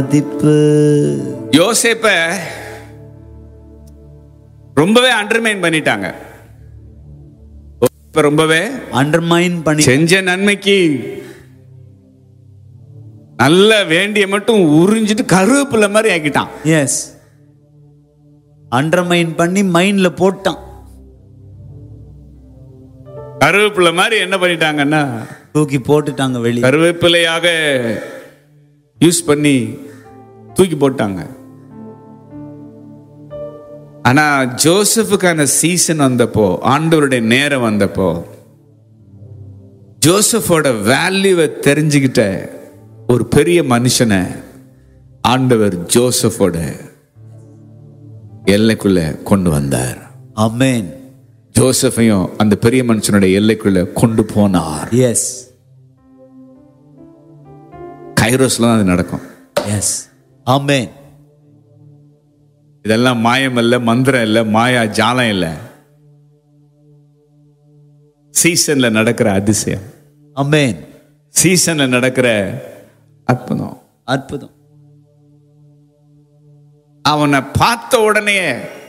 மதிப்பு யோசேப்ப ரொம்பவே அண்டர்மைன் பண்ணிட்டாங்க யோசேப்ப ரொம்பவே அண்டர்மைன் பண்ணி செஞ்ச நன்மைக்கு நல்ல வேண்டிய மட்டும் உறிஞ்சிட்டு கருவேப்பிலை மாதிரி ஆக்கிட்டான் எஸ் அண்டர்மைன் பண்ணி மைண்ட்ல போட்டான் கருவேப்பிலை மாதிரி என்ன பண்ணிட்டாங்கன்னா தூக்கி போட்டுட்டாங்க வெளியே கருவேப்பிலையாக யூஸ் பண்ணி தூக்கி போட்டாங்க ஆனா ஜோசப்புக்கான சீசன் வந்தப்போ ஆண்டவருடைய நேரம் வந்தப்போ ஜோசஃபோட வேல்யூவை தெரிஞ்சுக்கிட்ட ஒரு பெரிய மனுஷனை ஆண்டவர் ஜோசஃபோட எல்லைக்குள்ள கொண்டு வந்தார் அமேன் ஜோசஃபையும் அந்த பெரிய மனுஷனுடைய எல்லைக்குள்ள கொண்டு போனார் எஸ் கைரோஸ்ல தான் அது நடக்கும் எஸ் அமேன் இதெல்லாம் மாயம் இல்ல மந்திரம் இல்ல மாயா ஜாலம் இல்ல சீசன்ல நடக்கிற அதிசயம் அமேன் சீசன்ல நடக்கிற அற்புதம் அற்புதம் அவனை பார்த்த உடனே